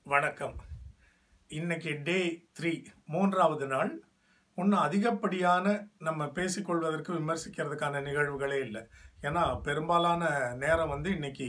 வணக்கம் இன்னைக்கு day three மூன்றாவது நாள் இன்னும் அதிகப்படியான நம்ம பேசிக்கொள்வதற்கு விமர்சிக்கிறதுக்கான நிகழ்வுகளே இல்லை ஏன்னா பெரும்பாலான நேரம் வந்து இன்னைக்கு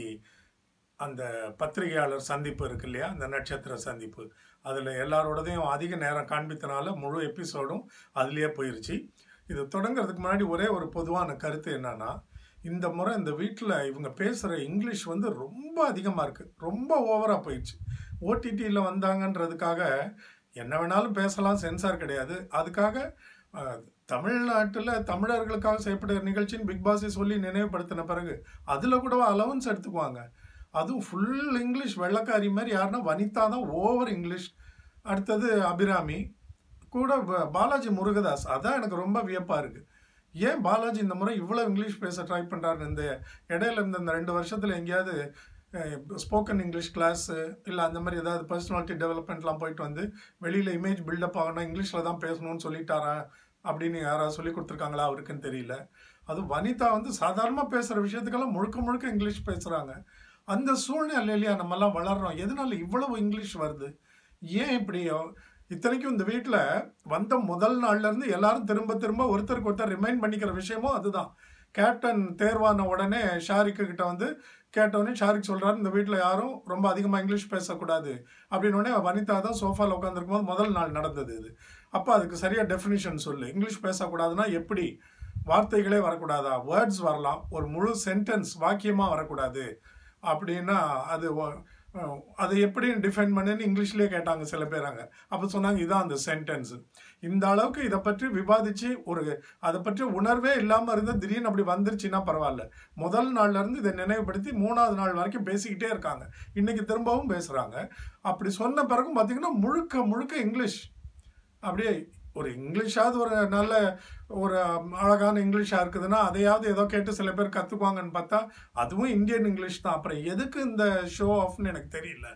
அந்த பத்திரிகையாளர் சந்திப்பு இருக்கு இல்லையா அந்த நட்சத்திர சந்திப்பு அதில் எல்லாரோடதையும் அதிக நேரம் காண்பித்தனால முழு எபிசோடும் அதுலேயே போயிருச்சு இது தொடங்குறதுக்கு முன்னாடி ஒரே ஒரு பொதுவான கருத்து என்னன்னா இந்த முறை இந்த வீட்டில் இவங்க பேசுகிற இங்கிலீஷ் வந்து ரொம்ப அதிகமாக இருக்குது ரொம்ப ஓவராக போயிடுச்சு ஓடிடியில் வந்தாங்கன்றதுக்காக என்ன வேணாலும் பேசலாம் சென்சார் கிடையாது அதுக்காக அஹ், தமிழ்நாட்டில் தமிழர்களுக்காக செய்யப்படுற நிகழ்ச்சின்னு பிக் பாஸை சொல்லி நினைவுபடுத்தின பிறகு அதில் கூட அலவன்ஸ் எடுத்துக்குவாங்க அதுவும் ஃபுல் இங்கிலீஷ் வெள்ளக்காரி மாதிரி யாருன்னா வனிதா தான் ஓவர் இங்கிலீஷ் அடுத்தது அபிராமி கூட ப- பாலாஜி முருகதாஸ் அதான் எனக்கு ரொம்ப வியப்பாக இருக்குது ஏன் பாலாஜி இந்த முறை இவ்வளோ இங்கிலீஷ் பேச ட்ரை பண்ணுறாரு இந்த இடையில இருந்த இந்த ரெண்டு வருஷத்தில் எங்கேயாவது ஸ்போக்கன் இங்கிலீஷ் கிளாஸு இல்லை அந்த மாதிரி ஏதாவது பர்சனாலிட்டி டெவலப்மெண்ட்லாம் போயிட்டு வந்து வெளியில் இமேஜ் பில்டப் ஆகணும் இங்கிலீஷில் தான் பேசணும்னு சொல்லிட்டாரா அப்படின்னு யாராவது சொல்லி கொடுத்துருக்காங்களா அவருக்குன்னு தெரியல அது வனிதா வந்து சாதாரணமாக பேசுகிற விஷயத்துக்கெல்லாம் முழுக்க முழுக்க இங்கிலீஷ் பேசுகிறாங்க அந்த சூழ்நிலையிலேயே நம்மலாம் வளர்றோம் எதனால இவ்வளவு இங்கிலீஷ் வருது ஏன் இப்படி இத்தனைக்கும் இந்த வீட்டில் வந்த முதல் நாள்ல இருந்து எல்லாரும் திரும்ப திரும்ப ஒருத்தருக்கு ஒருத்தர் ரிமைண்ட் பண்ணிக்கிற விஷயமும் அதுதான் கேப்டன் தேர்வான உடனே ஷாரிக்கு கிட்ட வந்து கேட்டவுடனே ஷாரிக் சொல்றாரு இந்த வீட்டில் யாரும் ரொம்ப அதிகமாக இங்கிலீஷ் பேசக்கூடாது அப்படின்னு உடனே வனிதா தான் சோஃபாவில் உட்காந்துருக்கும் போது முதல் நாள் நடந்தது இது அப்போ அதுக்கு சரியாக டெஃபினிஷன் சொல்லு இங்கிலீஷ் பேசக்கூடாதுன்னா எப்படி வார்த்தைகளே வரக்கூடாதா வேர்ட்ஸ் வரலாம் ஒரு முழு சென்டென்ஸ் வாக்கியமாக வரக்கூடாது அப்படின்னா அது ஒ- அஹ் அதை எப்படி டிஃபைன் பண்ணுன்னு இங்கிலீஷ்லேயே கேட்டாங்க சில பேராங்க அப்போ சொன்னாங்க இதான் அந்த சென்டென்ஸ் இந்த அளவுக்கு இதை பற்றி விவாதிச்சு ஒரு அதை பற்றி உணர்வே இல்லாமல் இருந்து திடீர்னு அப்படி வந்துருச்சுன்னா பரவாயில்ல முதல் நாள்ல இருந்து இதை நினைவுபடுத்தி மூணாவது நாள் வரைக்கும் பேசிக்கிட்டே இருக்காங்க இன்னைக்கு திரும்பவும் பேசுகிறாங்க அப்படி சொன்ன பிறகும் பார்த்தீங்கன்னா முழுக்க முழுக்க இங்கிலீஷ் அப்படியே ஒரு இங்கிலீஷாவது ஒரு நல்ல ஒரு அழகான இங்கிலீஷாக இருக்குதுன்னா அதையாவது ஏதோ கேட்டு சில பேர் கற்றுக்குவாங்கன்னு பார்த்தா அதுவும் இந்தியன் இங்கிலீஷ் தான் அப்புறம் எதுக்கு இந்த ஷோ ஆஃப்னு எனக்கு தெரியல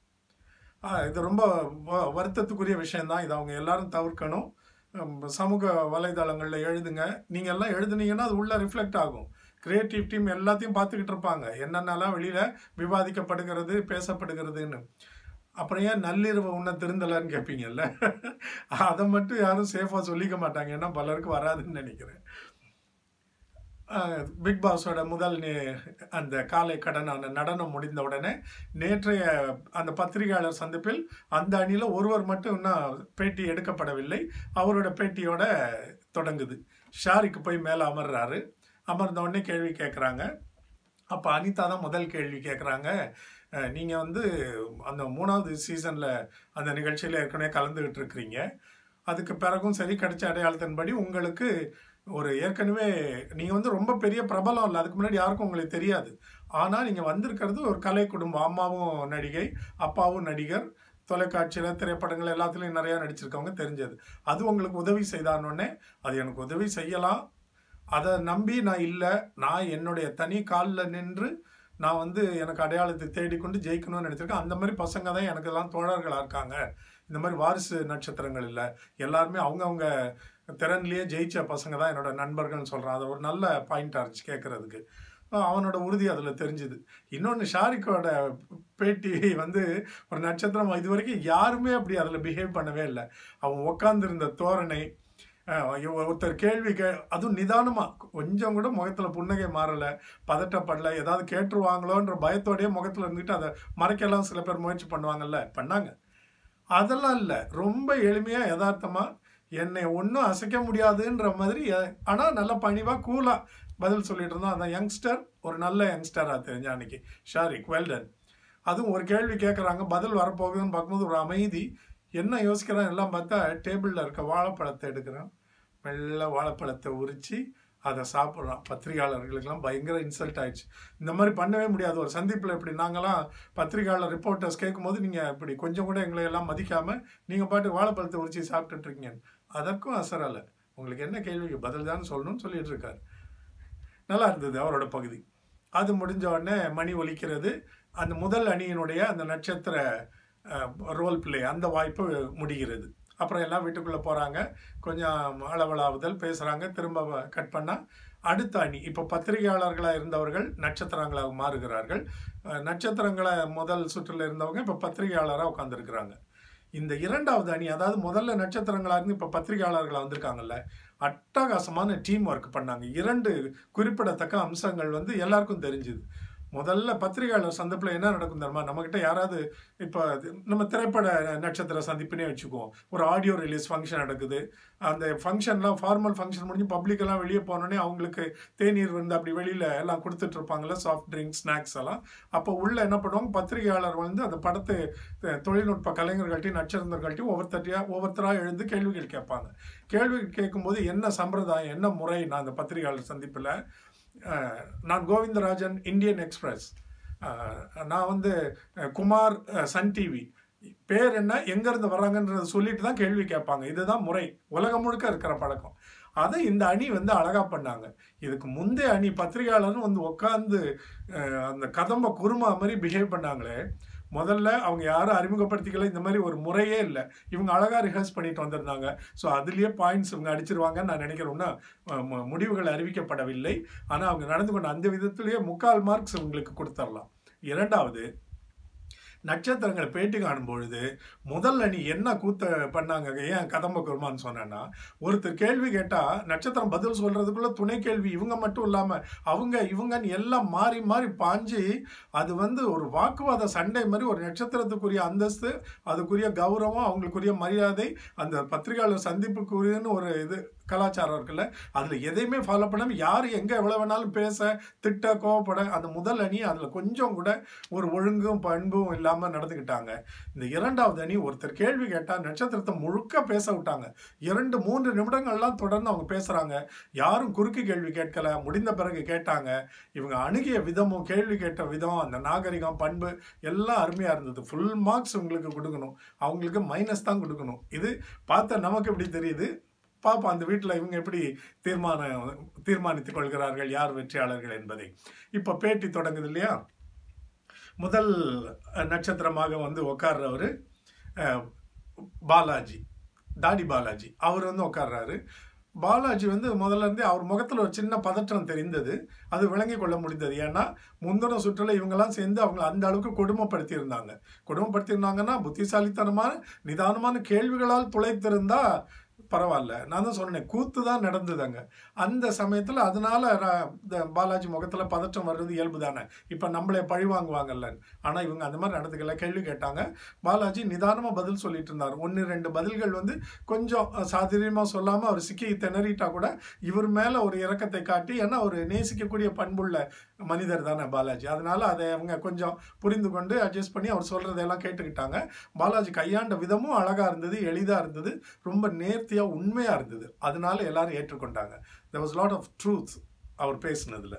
ஆ, இது ரொம்ப வ- வருத்தத்துக்குரிய விஷயம்தான் இதை அவங்க எல்லாரும் தவிர்க்கணும் ஹம், சமூக வலைதளங்களில் எழுதுங்க நீங்கள் எல்லாம் எழுதுனீங்கன்னா அது உள்ள ரிஃப்ளெக்ட் ஆகும் கிரியேட்டிவ் டீம் எல்லாத்தையும் பார்த்துக்கிட்டு இருப்பாங்க என்னென்னலாம் வெளியில் விவாதிக்கப்படுகிறது பேசப்படுகிறதுன்னு அப்புறம் ஏன் நள்ளிரவு உன்னை திருந்தலைன்னு கேட்பீங்கல்ல அதை மட்டும் யாரும் சேஃபாக சொல்லிக்க மாட்டாங்க ஏன்னா பலருக்கு வராதுன்னு நினைக்கிறேன் பிக் பாஸோட முதல் நே- அந்த காலை கடனான நடனம் முடிந்த உடனே நேற்றைய அந்த பத்திரிகையாளர் சந்திப்பில் அந்த அணியில் ஒருவர் மட்டும் இன்னும் பேட்டி எடுக்கப்படவில்லை அவரோட பேட்டியோட தொடங்குது ஷாரிக்கு போய் மேலே அமர்றாரு அமர்ந்த உடனே கேள்வி கேட்குறாங்க அப்போ அனிதா தான் முதல் கேள்வி கேட்குறாங்க நீங்கள் வந்து அந்த மூணாவது சீசனில் அந்த நிகழ்ச்சியில் ஏற்கனவே கலந்துக்கிட்டு இருக்கிறீங்க அதுக்கு பிறகும் சரி கிடைச்ச அடையாளத்தின்படி உங்களுக்கு ஒரு ஏற்கனவே நீங்கள் வந்து ரொம்ப பெரிய பிரபலம் இல்லை அதுக்கு முன்னாடி யாருக்கும் உங்களுக்கு தெரியாது ஆனால் நீங்கள் வந்திருக்கிறது ஒரு கலை குடும்பம் அம்மாவும் நடிகை அப்பாவும் நடிகர் தொலைக்காட்சியில் திரைப்படங்கள் எல்லாத்துலேயும் நிறையா நடிச்சிருக்கவங்க தெரிஞ்சது அது உங்களுக்கு உதவி செய்தானோடனே அது எனக்கு உதவி செய்யலாம் அதை நம்பி நான் இல்லை நான் என்னுடைய தனி காலில் நின்று நான் வந்து எனக்கு அடையாளத்தை தேடிக்கொண்டு ஜெயிக்கணும்னு நினச்சிருக்கேன் அந்த மாதிரி பசங்க தான் எனக்கு எல்லாம் தோழர்களாக இருக்காங்க இந்த மாதிரி வாரிசு நட்சத்திரங்கள் இல்லை எல்லாருமே அவங்கவுங்க திறன்லேயே ஜெயிச்ச பசங்க தான் என்னோட நண்பர்கள்னு சொல்கிறான் அது ஒரு நல்ல பாயிண்டாக இருந்துச்சு கேட்குறதுக்கு அவனோட உறுதி அதில் தெரிஞ்சுது இன்னொன்று ஷாரிக்கோட பேட்டி வந்து ஒரு நட்சத்திரம் இது வரைக்கும் யாருமே அப்படி அதில் பிஹேவ் பண்ணவே இல்லை அவன் உட்காந்துருந்த தோரணை அஹ் ஐயோ, ஒருத்தர் கேள்வி கே அதுவும் நிதானமாக கொஞ்சம் கூட முகத்தில் புன்னகை மாறலை பதட்டப்படல ஏதாவது கேட்டுருவாங்களோன்ற பயத்தோடயே முகத்தில் இருந்துட்டு அதை மறைக்கலாம் சில பேர் முயற்சி பண்ணுவாங்கல்ல பண்ணாங்க அதெல்லாம் இல்லை ரொம்ப எளிமையாக யதார்த்தமாக என்னை ஒன்றும் அசைக்க முடியாதுன்ற மாதிரி ஆனால் நல்ல பணிவாக கூலாக பதில் சொல்லிட்டு இருந்தோம் அந்த யங்ஸ்டர் ஒரு நல்ல யங்ஸ்டராக தெரிஞ்ச அன்னைக்கு ஷாரிக் வெல்டன் அதுவும் ஒரு கேள்வி கேட்குறாங்க பதில் வரப்போகுதுன்னு பார்க்கும்போது ஒரு அமைதி என்ன யோசிக்கிறான் எல்லாம் பார்த்தா டேபிளில் இருக்க வாழைப்பழத்தை எடுக்கிறான் மெல்ல வாழைப்பழத்தை உரித்து அதை சாப்பிட்றான் பத்திரிகையாளர்களுக்கெல்லாம் பயங்கர இன்சல்ட் ஆயிடுச்சு இந்த மாதிரி பண்ணவே முடியாது ஒரு சந்திப்பில் இப்படி நாங்களாம் பத்திரிகையாளர் ரிப்போர்ட்டர்ஸ் கேட்கும்போது நீங்கள் இப்படி கொஞ்சம் கூட எங்களை எல்லாம் மதிக்காமல் நீங்கள் பாட்டு வாழைப்பழத்தை உரிச்சு சாப்பிட்டுட்டு இருக்கீங்க அதற்கும் அசரலை உங்களுக்கு என்ன கேள்விக்கு பதில் தான் சொல்லணும்னு சொல்லிட்டு இருக்காரு நல்லா இருந்தது அவரோட பகுதி அது முடிஞ்ச உடனே மணி ஒலிக்கிறது அந்த முதல் அணியினுடைய அந்த நட்சத்திர ரோல் பிளே அந்த வாய்ப்பு முடிகிறது அப்புறம் எல்லாம் வீட்டுக்குள்ளே போகிறாங்க கொஞ்சம் அளவலாவுதல் பேசுகிறாங்க திரும்ப கட் பண்ணால் அடுத்த அணி இப்போ பத்திரிகையாளர்களாக இருந்தவர்கள் நட்சத்திரங்களாக மாறுகிறார்கள் அஹ், நட்சத்திரங்களை முதல் சுற்றில் இருந்தவங்க இப்போ பத்திரிகையாளராக உட்காந்துருக்குறாங்க இந்த இரண்டாவது அணி அதாவது முதல்ல நட்சத்திரங்களா இருந்து இப்போ பத்திரிகையாளர்களா வந்திருக்காங்கல்ல அட்டகாசமான டீம் ஒர்க் பண்ணாங்க இரண்டு குறிப்பிடத்தக்க அம்சங்கள் வந்து எல்லாருக்கும் தெரிஞ்சுது முதல்ல பத்திரிகையாளர் சந்திப்பில் என்ன நடக்கும் தெரியுமா நம்மக்கிட்ட யாராவது இப்போ நம்ம திரைப்பட நட்சத்திர சந்திப்புனே வச்சுக்குவோம் ஒரு ஆடியோ ரிலீஸ் ஃபங்க்ஷன் நடக்குது அந்த ஃபங்க்ஷன்லாம் ஃபார்மல் ஃபங்க்ஷன் முடிஞ்சு பப்ளிக்கெல்லாம் வெளியே போனோடனே அவங்களுக்கு தேநீர் வந்து அப்படி வெளியில் எல்லாம் கொடுத்துட்டு இருப்பாங்கல்ல சாஃப்ட் ட்ரிங்க்ஸ் ஸ்நாக்ஸ் எல்லாம் அப்போ உள்ள என்ன பண்ணுவாங்க பத்திரிகையாளர் வந்து அந்த படத்தை அஹ், தொழில்நுட்ப கலைஞர்கள்ட்டையும் நட்சத்திரங்கள்ட்டையும் ஒவ்வொருத்தரையா ஒவ்வொருத்தராக எழுந்து கேள்விகள் கேட்பாங்க கேள்வி கேட்கும்போது என்ன சம்பிரதாயம் என்ன முறை நான் அந்த பத்திரிகையாளர் சந்திப்பில் அஹ், நான் கோவிந்தராஜன் இந்தியன் எக்ஸ்பிரஸ் அஹ், நான் வந்து அஹ், குமார் அஹ், சன் டிவி பேர் என்ன எங்கேருந்து வர்றாங்கன்றத சொல்லிட்டு தான் கேள்வி கேட்பாங்க இதுதான் முறை உலகம் முழுக்க இருக்கிற பழக்கம் அதை இந்த அணி வந்து அழகா பண்ணாங்க இதுக்கு முந்தைய அணி பத்திரிகையாளரும் வந்து உட்காந்து அந்த கதம்ப குருமா மாதிரி பிஹேவ் பண்ணாங்களே முதல்ல அவங்க யாரும் அறிமுகப்படுத்திக்கல இந்த மாதிரி ஒரு முறையே இல்லை இவங்க அழகா ரிஹர்ஸ் பண்ணிட்டு வந்திருந்தாங்க ஸோ அதுலயே பாயிண்ட்ஸ் இவங்க அடிச்சிருவாங்கன்னு நான் நினைக்கிறேன்னா முடிவுகள் அறிவிக்கப்படவில்லை ஆனால் அவங்க நடந்து கொண்ட அந்த விதத்திலேயே முக்கால் மார்க்ஸ் இவங்களுக்கு கொடுத்துடலாம் இரண்டாவது நட்சத்திரங்களை பேட்டி காணும் பொழுது முதல் அணி என்ன கூத்த பண்ணாங்க ஏன் கதம்ப குருமான்னு சொன்னேன்னா ஒருத்தர் கேள்வி கேட்டா நட்சத்திரம் பதில் சொல்றதுக்குள்ள துணை கேள்வி இவங்க மட்டும் இல்லாம அவங்க இவங்கன்னு எல்லாம் மாறி மாறி பாஞ்சு அது வந்து ஒரு வாக்குவாத சண்டை மாதிரி ஒரு நட்சத்திரத்துக்குரிய அந்தஸ்து அதுக்குரிய கௌரவம் அவங்களுக்குரிய மரியாதை அந்த பத்திரிகையாளர் சந்திப்புக்குரியன்னு ஒரு இது கலாச்சாரம் இருக்குல்ல அதுல எதையுமே ஃபாலோ பண்ணாம யார் எங்க எவ்வளவு வேணாலும் பேச திட்ட கோவப்பட அந்த முதல் அணி அதுல கொஞ்சம் கூட ஒரு ஒழுங்கும் பண்பும் இல்லாம நடந்துக்கிட்டாங்க இந்த இரண்டாவது அணி ஒருத்தர் கேள்வி கேட்டா நட்சத்திரத்தை முழுக்க பேச விட்டாங்க இரண்டு மூன்று நிமிடங்கள்லாம் தொடர்ந்து அவங்க பேசுறாங்க யாரும் குறுக்கு கேள்வி கேட்கல முடிந்த பிறகு கேட்டாங்க இவங்க அணுகிய விதமும் கேள்வி கேட்ட விதம் அந்த நாகரிகம் பண்பு எல்லாம் அருமையா இருந்தது ஃபுல் மார்க்ஸ் உங்களுக்கு கொடுக்கணும் அவங்களுக்கு மைனஸ் தான் கொடுக்கணும் இது பார்த்த நமக்கு எப்படி தெரியுது பார்ப்போம் அந்த வீட்டில் இவங்க எப்படி தீர்மானம் தீர்மானித்துக் கொள்கிறார்கள் யார் வெற்றியாளர்கள் என்பதை இப்போ பேட்டி தொடங்குது இல்லையா முதல் அஹ், நட்சத்திரமாக வந்து உட்கார்றவர் பாலாஜி தாடி பாலாஜி அவர் வந்து உட்கார்றாரு பாலாஜி வந்து முதல்ல இருந்தே அவர் முகத்தில் ஒரு சின்ன பதற்றம் தெரிந்தது அது விளங்கி கொள்ள முடிந்தது ஏன்னா முந்தின சுற்றுல இவங்கெல்லாம் சேர்ந்து அவங்கள அந்த அளவுக்கு கொடுமைப்படுத்தி இருந்தாங்க கொடுமைப்படுத்தியிருந்தாங்கன்னா புத்திசாலித்தனமான நிதானமான கேள்விகளால் துளைத்திருந்தா பரவாயில்ல நான் தான் சொன்னேன் கூத்து தான் நடந்ததுங்க அந்த சமயத்தில் அதனால ர- இந்த பாலாஜி முகத்தில் பதற்றம் வர்றது இயல்பு தானே இப்போ நம்மளே பழி வாங்குவாங்கல்ல ஆனால் இவங்க அந்த மாதிரி நடந்துக்கல கேள்வி கேட்டாங்க பாலாஜி நிதானமாக பதில் சொல்லிட்டு இருந்தார் ஒன்று ரெண்டு பதில்கள் வந்து கொஞ்சம் சாதுரியமாக சொல்லாமல் அவர் சிக்கி திணறிட்டா கூட இவர் மேலே ஒரு இரக்கத்தை காட்டி ஏன்னா ஒரு நேசிக்கக்கூடிய பண்புள்ள மனிதர் தானே பாலாஜி அதனால அதை அவங்க கொஞ்சம் புரிந்து கொண்டு அட்ஜஸ்ட் பண்ணி அவர் சொல்றதெல்லாம் கேட்டுக்கிட்டாங்க பாலாஜி கையாண்ட விதமும் அழகா இருந்தது எளிதா இருந்தது ரொம்ப நேர்த்தியா உண்மையா இருந்தது அதனால எல்லாரும் ஏற்றுக்கொண்டாங்க there was lot of truth அவர் பேசினதுல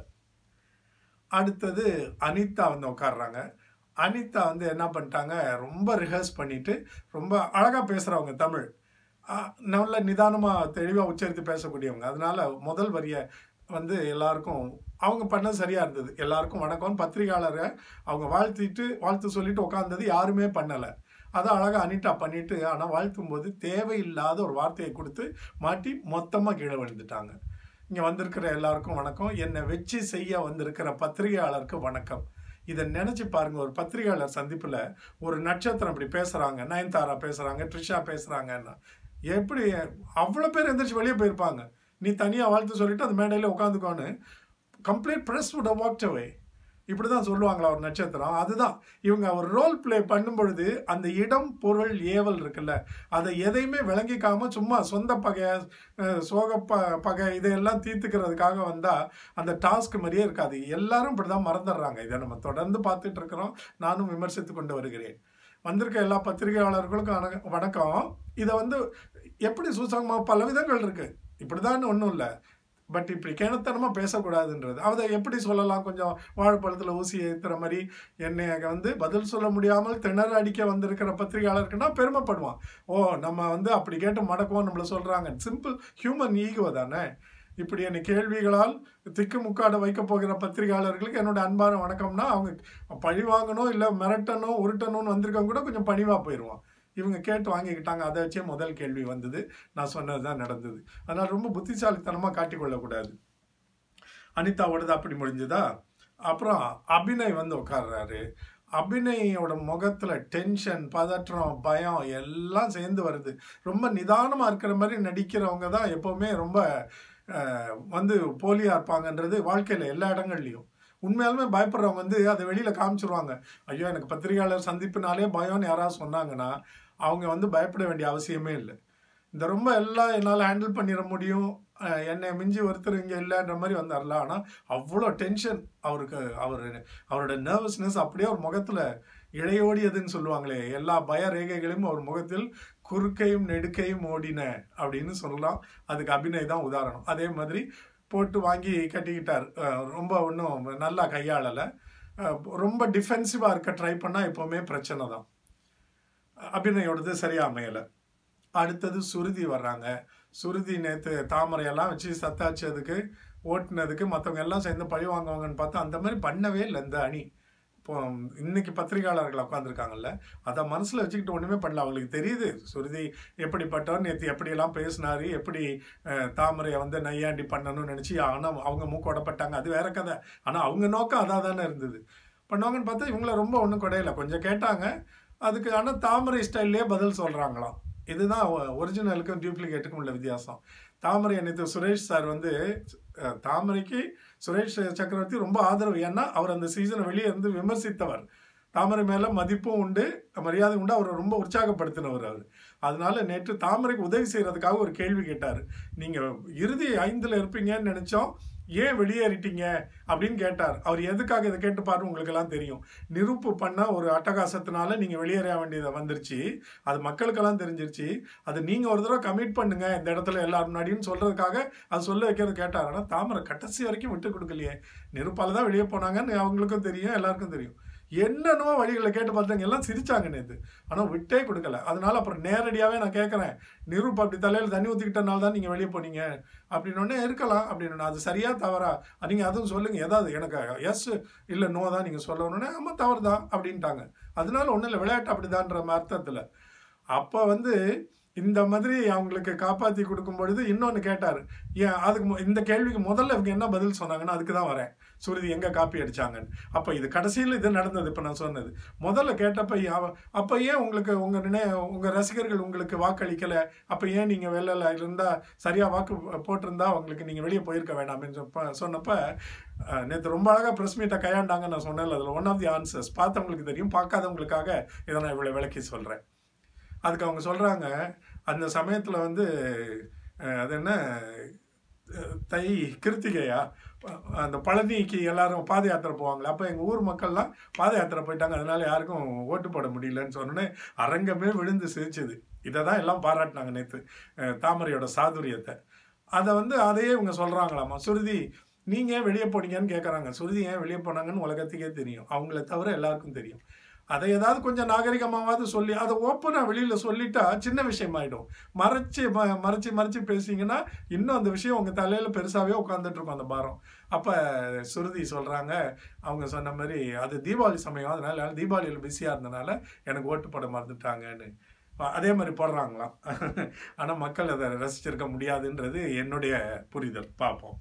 அடுத்தது அனிதா வந்து உட்கார்றாங்க அனிதா வந்து என்ன பண்ணிட்டாங்க ரொம்ப ரிஹர்ஸ் பண்ணிட்டு ரொம்ப அழகா பேசுறவங்க தமிழ் ஆஹ் நல்ல நிதானமா தெளிவா உச்சரித்து பேசக்கூடியவங்க அதனால முதல் வரிய வந்து எல்லாருக்கும் அவங்க பண்ணது சரியா இருந்தது எல்லாருக்கும் வணக்கம் பத்திரிகையாளரை அவங்க வாழ்த்திட்டு வாழ்த்து சொல்லிட்டு உட்கார்ந்தது யாருமே பண்ணல அதை அழகா அனிட்டா பண்ணிட்டு ஆனா வாழ்த்தும் போது தேவையில்லாத ஒரு வார்த்தையை கொடுத்து மாட்டி மொத்தமா கீழே விழுந்துட்டாங்க இங்க வந்திருக்கிற எல்லாருக்கும் வணக்கம் என்னை வச்சு செய்ய வந்திருக்கிற பத்திரிகையாளருக்கு வணக்கம் இதை நினைச்சு பாருங்க ஒரு பத்திரிகையாளர் சந்திப்புல ஒரு நட்சத்திரம் இப்படி பேசுறாங்க நயன்தாரா பேசுறாங்க ட்ரிஷா பேசுறாங்கன்னா எப்படி அவ்வளோ பேர் எந்திரிச்சு வெளியே போயிருப்பாங்க நீ தனியாக வாழ்த்து சொல்லிட்டு அந்த மேடையில் உட்காந்துக்கோன்னு complete press would have walked away இப்படி தான் சொல்லுவாங்களா ஒரு நட்சத்திரம் அதுதான் இவங்க ஒரு ரோல் ப்ளே பண்ணும் பொழுது அந்த இடம் பொருள் ஏவல் இருக்குல்ல அதை எதையுமே விளங்கிக்காம சும்மா சொந்த பகை அஹ், சோக ப பகை இதையெல்லாம் தீர்த்துக்கிறதுக்காக வந்தால் அந்த டாஸ்க் மாதிரியே இருக்காது எல்லாரும் இப்படி தான் மறந்துடுறாங்க இதை நம்ம தொடர்ந்து பார்த்துட்டு இருக்கிறோம் நானும் விமர்சித்து கொண்டு வருகிறேன் வந்திருக்க எல்லா பத்திரிகையாளர்களுக்கும் வணக்க- வணக்கம் இதை வந்து எப்படி சூசகமாக பல விதங்கள் இருக்கு இப்படிதான் ஒன்றும் இல்லை பட் இப்படி கிணத்தனமா பேசக்கூடாதுன்றது அதை எப்படி சொல்லலாம் கொஞ்சம் வாழைப்பழத்தில் ஊசி ஏற்றுற மாதிரி என்னை வந்து பதில் சொல்ல முடியாமல் திணற அடிக்க வந்திருக்கிற பத்திரிகையாளருக்குன்னா பெருமைப்படுவான் ஓ நம்ம வந்து அப்படி கேட்டு மடக்குவோம் நம்மள சொல்றாங்க சிம்பிள் ஹியூமன் ஈகோ தானே இப்படி என்னை கேள்விகளால் திக்கு முக்காட வைக்க போகிற பத்திரிகையாளர்களுக்கு என்னோட அன்பான வணக்கம்னா அவங்க பழி வாங்கணும் இல்லை மிரட்டணும் உருட்டணும்னு வந்திருக்கவங்க கூட கொஞ்சம் பணிவாக போயிடுவான் இவங்க கேட்டு வாங்கிக்கிட்டாங்க அதை வச்சே முதல் கேள்வி வந்தது நான் சொன்னது தான் நடந்தது அதனால் ரொம்ப புத்திசாலித்தனமாக காட்டிக்கொள்ளக்கூடாது அனிதாவோடது அப்படி முடிஞ்சுதா அப்புறம் அபிநய் வந்து உட்கார்றாரு அபிநயோட முகத்துல டென்ஷன் பதற்றம் பயம் எல்லாம் சேர்ந்து வருது ரொம்ப நிதானமா இருக்கிற மாதிரி நடிக்கிறவங்க தான் எப்பவுமே ரொம்ப அஹ், வந்து போலியா இருப்பாங்கன்றது வாழ்க்கையில எல்லா இடங்கள்லையும் உண்மையாலுமே பயப்படுறவங்க வந்து அதை வெளியில காமிச்சிருவாங்க ஐயோ எனக்கு பத்திரிகையாளர் சந்திப்புனாலே பயம்னு யாராவது சொன்னாங்கன்னா அவங்க வந்து பயப்பட வேண்டிய அவசியமே இல்லை இந்த ரொம்ப எல்லாம் என்னால் ஹேண்டில் பண்ணிட முடியும் அஹ் என்னை மிஞ்சி ஒருத்தர் இங்கே இல்லைன்ற மாதிரி வந்தார்ல ஆனால் அவ்வளோ டென்ஷன் அவருக்கு அவர் அவரோட நர்வஸ்னஸ் அப்படியே அவர் முகத்தில் இழையோடியதுன்னு சொல்லுவாங்களே எல்லா பய ரேகைகளையும் அவர் முகத்தில் குறுக்கையும் நெடுக்கையும் ஓடின அப்படின்னு சொல்லலாம் அதுக்கு அபிநய் தான் உதாரணம் அதே மாதிரி போட்டு வாங்கி கட்டிக்கிட்டார் அஹ் ரொம்ப ஒன்றும் நல்லா கையாளலை அஹ் ரொம்ப டிஃபென்சிவாக இருக்க ட்ரை பண்ணால் எப்போவுமே பிரச்சனை தான் அபிநயோடது சரியா அமையலை அடுத்தது சுருதி வர்றாங்க சுருதி நேற்று தாமரையெல்லாம் வச்சு சத்தாச்சதுக்கு ஓட்டுனதுக்கு மற்றவங்க எல்லாம் சேர்ந்து பழி வாங்குவாங்கன்னு பார்த்தா அந்த மாதிரி பண்ணவே இல்லை இந்த அணி இப்போ இன்னைக்கு பத்திரிகையாளர்கள் உட்காந்துருக்காங்கல்ல அதை மனசில் வச்சுக்கிட்டு ஒன்றுமே பண்ணல அவங்களுக்கு தெரியுது சுருதி எப்படிப்பட்டவர் நேற்று எப்படியெல்லாம் பேசினாரு எப்படி அஹ், தாமரையை வந்து நையாண்டி பண்ணணும்னு நினச்சி ஆனால் அவங்க மூக்கோடப்பட்டாங்க அது வேற கதை ஆனால் அவங்க நோக்கம் அதாக தானே இருந்தது பண்ணாங்கன்னு பார்த்தா இவங்கள ரொம்ப ஒன்றும் குறையல கொஞ்சம் கேட்டாங்க அதுக்கு ஆனால் தாமரை ஸ்டைல்லே பதில் சொல்கிறாங்களாம் இதுதான் ஒரிஜினலுக்கும் டியூப்ளிகேட்டுக்கும் உள்ள வித்தியாசம் தாமரை நேற்று சுரேஷ் சார் வந்து அஹ், தாமரைக்கு சுரேஷ் சக்கரவர்த்தி ரொம்ப ஆதரவு ஏன்னா அவர் அந்த சீசனை வெளியே இருந்து விமர்சித்தவர் தாமரை மேல மதிப்பும் உண்டு மரியாதை உண்டு அவரை ரொம்ப உற்சாகப்படுத்தினவர் அவர் அதனால நேற்று தாமரைக்கு உதவி செய்யறதுக்காக ஒரு கேள்வி கேட்டார் நீங்க இறுதி ஐந்துல இருப்பீங்கன்னு நினைச்சோம் ஏன் வெளியேறிட்டீங்க அப்படின்னு கேட்டார் அவர் எதுக்காக இதை கேட்டுப்பாரு உங்களுக்கு எல்லாம் தெரியும் நிரூப்பு பண்ண ஒரு அட்டகாசத்தினால நீங்க வெளியேற வேண்டியது வந்துருச்சு அது மக்களுக்கெல்லாம் தெரிஞ்சிருச்சு அது நீங்க ஒரு தடவை கமிட் பண்ணுங்க இந்த இடத்துல எல்லாரும் முன்னாடின்னு சொல்றதுக்காக அது சொல்ல வைக்கிறது கேட்டார் ஆனா தாமரை கடைசி வரைக்கும் விட்டு கொடுக்கலையே நிருப்பால தான் வெளியே போனாங்கன்னு அவங்களுக்கும் தெரியும் எல்லாருக்கும் தெரியும் என்னென்னவோ வழிகளை கேட்டு பார்த்தாங்க எல்லாம் சிரிச்சாங்க நேற்று ஆனால் விட்டே கொடுக்கல அதனால அப்புறம் நேரடியாகவே நான் கேட்குறேன் நிரூப் அப்படி தலையில் தண்ணி ஊற்றிக்கிட்டனால தான் நீங்கள் வெளியே போனீங்க அப்படின்னோடனே இருக்கலாம் அப்படின்னு அது சரியா தவறா நீங்கள் அதுவும் சொல்லுங்கள் ஏதாவது எனக்கு எஸ் இல்லை நோ தான் நீங்கள் சொல்லணுன்னே ஆமாம் தவறு தான் அப்படின்ட்டாங்க அதனால ஒன்றும் இல்லை விளையாட்டு அப்படிதான்ற அர்த்தத்தில் அப்போ வந்து இந்த மாதிரி அவங்களுக்கு காப்பாற்றி கொடுக்கும் பொழுது இன்னொன்று கேட்டார் ஏன் அதுக்கு மு- இந்த கேள்விக்கு முதல்ல இவங்க என்ன பதில் சொன்னாங்கன்னா அதுக்கு தான் வரேன் சுருதி எங்கே காப்பி அடிச்சாங்கன்னு அப்போ இது கடைசியில் இது நடந்தது இப்போ நான் சொன்னது முதல்ல கேட்டப்ப அவ- அப்போ ஏன் உங்களுக்கு உங்கள் நினை உங்கள் ரசிகர்கள் உங்களுக்கு வாக்களிக்கலை அப்போ ஏன் நீங்கள் வெளில இருந்தால் சரியாக வாக்கு போட்டிருந்தா உங்களுக்கு நீங்கள் வெளியே போயிருக்க வேண்டாம்னு சொப்ப சொன்னப்ப நேற்று ரொம்ப அழகாக ப்ரெஸ் மீட்டை கையாண்டாங்க நான் சொன்னேன்ல அதில் ஒன் ஆஃப் தி ஆன்சர்ஸ் பார்த்தவங்களுக்கு தெரியும் பார்க்காதவங்களுக்காக இதை நான் இவ்வளோ விளக்கி சொல்கிறேன் அதுக்கு அவங்க சொல்கிறாங்க அந்த சமயத்தில் வந்து அஹ், அது என்ன அஹ், தை கிருத்திகையா அஹ், அந்த பழனிக்கு எல்லாரும் பாத யாத்திரை போவாங்களே அப்போ எங்கள் ஊர் மக்கள்லாம் பாத யாத்திரை போயிட்டாங்க அதனால யாருக்கும் ஓட்டு போட முடியலன்னு சொன்னோன்னே அரங்கமே விழுந்து சிரிச்சுது இதை தான் எல்லாம் பாராட்டினாங்க நேற்று தாமரையோட சாதுரியத்தை அதை வந்து அதையே இவங்க சொல்கிறாங்களாமா சுருதி நீங்கள் ஏன் வெளியே போனீங்கன்னு கேட்குறாங்க சுருதி ஏன் வெளியே போனாங்கன்னு உலகத்துக்கே தெரியும் அவங்கள தவிர எல்லாருக்கும் தெரியும் அதை ஏதாவது கொஞ்சம் நாகரிகமாவது சொல்லி அதை ஓப்பனாக வெளியில் சொல்லிட்டா சின்ன விஷயமாயிடும் மறைச்சு ம- மறைச்சு மறைச்சு பேசிங்கன்னா இன்னும் அந்த விஷயம் உங்கள் தலையில் பெருசாகவே உட்காந்துட்டு இருக்கும் அந்த பாரம் அப்போ சுருதி சொல்கிறாங்க அவங்க சொன்ன மாதிரி அது தீபாவளி சமயம் அதனால தீபாவளியில் பிஸியாக இருந்தனால எனக்கு ஓட்டு போட மறந்துட்டாங்கன்னு அ- அதே மாதிரி போடுறாங்களாம் ஆனால் மக்கள் அதை ரசிச்சிருக்க முடியாதுன்றது என்னுடைய புரிதல் பார்ப்போம்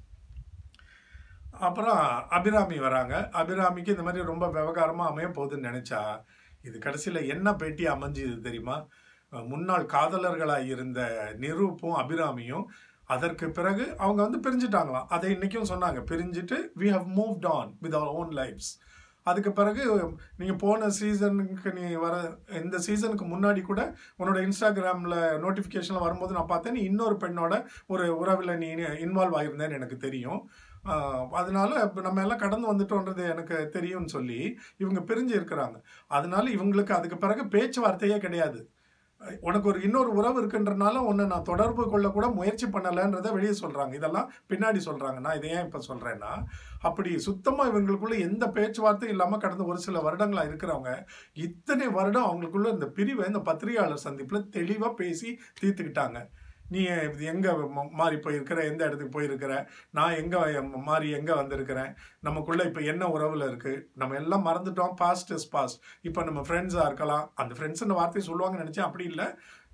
அப்புறம் அபிராமி வராங்க அபிராமிக்கு இந்த மாதிரி ரொம்ப விவகாரமாக அமைய போகுதுன்னு நினச்சா இது கடைசியில் என்ன பேட்டி அமைஞ்சுது தெரியுமா அஹ் முன்னாள் காதலர்களாக இருந்த நிரூப்பும் அபிராமியும் அதற்கு பிறகு அவங்க வந்து பிரிஞ்சுட்டாங்களாம் அதை இன்னைக்கும் சொன்னாங்க பிரிஞ்சுட்டு we have moved on with our own lives அதுக்கு பிறகு நீங்கள் போன சீசனுக்கு நீ வர இந்த சீசனுக்கு முன்னாடி கூட உன்னோட இன்ஸ்டாகிராமில் நோட்டிஃபிகேஷன் வரும்போது நான் பார்த்தேன் நீ இன்னொரு பெண்ணோட ஒரு உறவில் நீ இன்வால்வ் ஆகியிருந்தேன்னு எனக்கு தெரியும் ஆஹ் அதனால இப்ப நம்ம எல்லாம் கடந்து வந்துட்டோன்றது எனக்கு தெரியும்னு சொல்லி இவங்க பிரிஞ்சு இருக்கிறாங்க அதனால இவங்களுக்கு அதுக்கு பிறகு பேச்சுவார்த்தையே கிடையாது அஹ் உனக்கு ஒரு இன்னொரு உறவு இருக்குன்றனால உன்னை நான் தொடர்பு கொள்ள கூட முயற்சி பண்ணலைன்றதை வெளியே சொல்றாங்க இதெல்லாம் பின்னாடி சொல்றாங்க நான் இதை ஏன் இப்ப சொல்றேன்னா அப்படி சுத்தமா இவங்களுக்குள்ள எந்த பேச்சுவார்த்தையும் இல்லாம கடந்த ஒரு சில வருடங்களா இருக்கிறவங்க இத்தனை வருடம் அவங்களுக்குள்ள இந்த பிரிவை இந்த பத்திரிகையாளர் சந்திப்புல தெளிவா பேசி தீர்த்துக்கிட்டாங்க நீ இது எங்க ம- மாறி போயிருக்கிற எந்த இடத்துக்கு போயிருக்கிற நான் எங்க ம- மாறி எங்க வந்திருக்கிறேன் நமக்குள்ள இப்ப என்ன உறவுல இருக்கு நம்ம எல்லாம் மறந்துட்டோம் பாஸ்ட் இஸ் பாஸ்ட் இப்ப நம்ம ஃப்ரெண்ட்ஸா இருக்கலாம் அந்த ஃப்ரெண்ட்ஸ் வார்த்தையை சொல்லுவாங்கன்னு நினைச்சேன் அப்படி இல்லை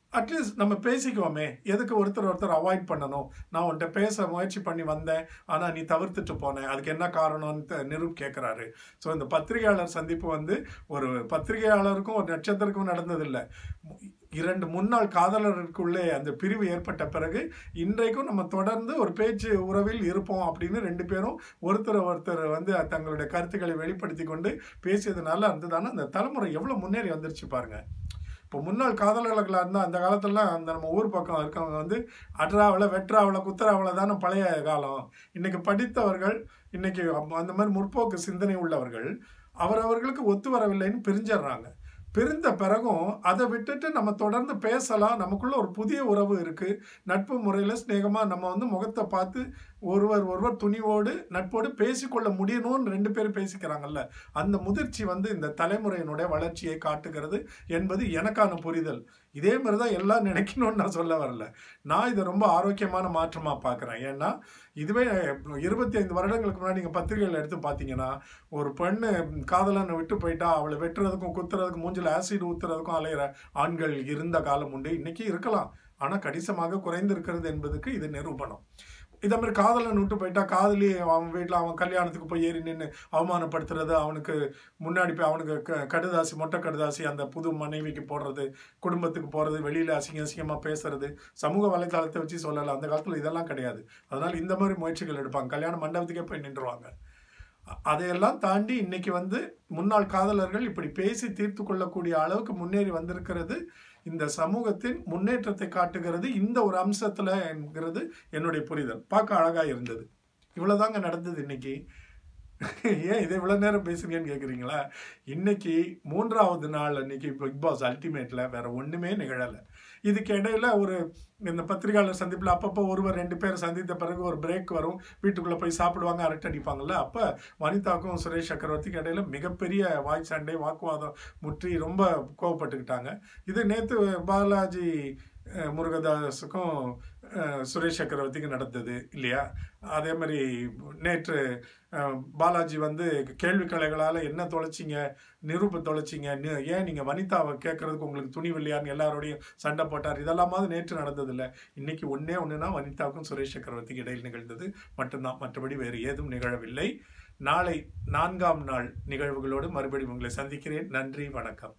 அட்லீஸ்ட் நம்ம பேசிக்குவோமே எதுக்கு ஒருத்தர் ஒருத்தர் அவாய்ட் பண்ணணும் நான் உன்கிட்ட பேச முயற்சி பண்ணி வந்தேன் ஆனால் நீ தவிர்த்துட்டு போனேன் அதுக்கு என்ன காரணம்னு நிரூப் கேட்குறாரு ஸோ இந்த பத்திரிகையாளர் சந்திப்பு வந்து ஒரு பத்திரிகையாளருக்கும் ஒரு நட்சத்திரக்கும் நடந்ததில்லை இரண்டு முன்னாள் காதலருக்குள்ளே அந்த பிரிவு ஏற்பட்ட பிறகு இன்றைக்கும் நம்ம தொடர்ந்து ஒரு பேச்சு உறவில் இருப்போம் அப்படின்னு ரெண்டு பேரும் ஒருத்தர் ஒருத்தர் வந்து தங்களுடைய கருத்துக்களை வெளிப்படுத்தி கொண்டு பேசியதுனால இருந்ததான அந்த தலைமுறை எவ்வளோ முன்னேறி வந்துருச்சு பாருங்க இப்போ முன்னாள் காதலர்களாக இருந்தால் அந்த காலத்துலலாம் அந்த நம்ம ஊர் பக்கம் இருக்கவங்க வந்து அட்ராவில் வெட்ராவில் குத்துராவில் தானே பழைய காலம் இன்னைக்கு படித்தவர்கள் இன்னைக்கு அந்த மாதிரி முற்போக்கு சிந்தனை உள்ளவர்கள் அவரவர்களுக்கு ஒத்து வரவில்லைன்னு பிரிஞ்சிடுறாங்க பிரிந்த பிறகும் அதை விட்டுட்டு நம்ம தொடர்ந்து பேசலாம் நமக்குள்ள ஒரு புதிய உறவு இருக்கு நட்பு முறையில் ஸ்நேகமாக நம்ம வந்து முகத்தை பார்த்து ஒருவர் ஒருவர் துணிவோடு நட்போடு பேசிக்கொள்ள முடியணும்னு ரெண்டு பேரும் பேசிக்கிறாங்கல்ல அந்த முதிர்ச்சி வந்து இந்த தலைமுறையினுடைய வளர்ச்சியை காட்டுகிறது என்பது எனக்கான புரிதல் இதே மாதிரி தான் எல்லாம் நினைக்கணும்னு நான் சொல்ல வரல நான் இதை ரொம்ப ஆரோக்கியமான மாற்றமாக பார்க்குறேன் ஏன்னா இதுவே இருபத்தி ஐந்து வருடங்களுக்கு முன்னாடி நீங்கள் பத்திரிகைகள் எடுத்து பார்த்தீங்கன்னா ஒரு பெண்ணு காதலனை விட்டு போயிட்டா அவளை வெட்டுறதுக்கும் குத்துறதுக்கும் மூஞ்சில் ஆசிட் ஊத்துறதுக்கும் அலையிற ஆண்கள் இருந்த காலம் உண்டு இன்னைக்கு இருக்கலாம் ஆனால் கணிசமாக குறைந்திருக்கிறது என்பதுக்கு இது நிரூபணம் இதே மாதிரி காதலன் விட்டு போயிட்டா காதலி அவன் வீட்டில் அவன் கல்யாணத்துக்கு போய் ஏறி நின்று அவமானப்படுத்துறது அவனுக்கு முன்னாடி போய் அவனுக்கு க கடுதாசி மொட்டை கடுதாசி அந்த புது மனைவிக்கு போடுறது குடும்பத்துக்கு போகிறது வெளியில் அசிங்க அசிங்கமாக பேசுறது சமூக வலைதளத்தை வச்சு சொல்லலை அந்த காலத்தில் இதெல்லாம் கிடையாது அதனால் இந்த மாதிரி முயற்சிகள் எடுப்பாங்க கல்யாண மண்டபத்துக்கே போய் நின்றுவாங்க அதையெல்லாம் தாண்டி இன்னைக்கு வந்து முன்னாள் காதலர்கள் இப்படி பேசி தீர்த்து கொள்ளக்கூடிய அளவுக்கு முன்னேறி வந்திருக்கிறது இந்த சமூகத்தின் முன்னேற்றத்தை காட்டுகிறது இந்த ஒரு அம்சத்துல என்கிறது என்னுடைய புரிதல் பார்க்க அழகா இருந்தது இவ்வளவுதாங்க நடந்தது இன்னைக்கு ஏன் இதை இவ்வளவு நேரம் பேசுறீங்கன்னு கேக்குறீங்களா இன்னைக்கு மூன்றாவது நாள் அன்னைக்கு பிக் பாஸ் அல்டிமேட்ல வேற ஒண்ணுமே நிகழலை இதுக்கு இடையில ஒரு இந்த பத்திரிகையாளர் சந்திப்பில் அப்பப்போ ஒருவர் ரெண்டு பேர் சந்தித்த பிறகு ஒரு பிரேக் வரும் வீட்டுக்குள்ளே போய் சாப்பிடுவாங்க அரட்டை அடிப்பாங்கல்ல அப்போ வனிதாக்கும் சுரேஷ் சக்கரவர்த்திக்கு இடையில மிகப்பெரிய வாய் சண்டை வாக்குவாதம் முற்றி ரொம்ப கோவப்பட்டுக்கிட்டாங்க இது நேற்று பாலாஜி முருகதாஸுக்கும் சுரேஷ் சக்கரவர்த்திக்கு நடந்தது இல்லையா அதே மாதிரி நேற்று பாலாஜி வந்து கேள்வி கலைகளால் என்ன தொலைச்சிங்க நிரூப தொலைச்சிங்க ஏன் நீங்கள் வனிதாவை கேட்கறதுக்கு உங்களுக்கு துணிவு இல்லையான்னு எல்லாரோடையும் சண்டை போட்டார் இதெல்லாமாவது நேற்று நடந்ததில்லை இன்னைக்கு ஒன்னே ஒன்றுனா வனிதாவுக்கும் சுரேஷ் சக்கரவர்த்திக்கு இடையில் நிகழ்ந்தது மட்டும்தான் மற்றபடி வேறு ஏதும் நிகழவில்லை நாளை நான்காம் நாள் நிகழ்வுகளோடு மறுபடியும் உங்களை சந்திக்கிறேன் நன்றி வணக்கம்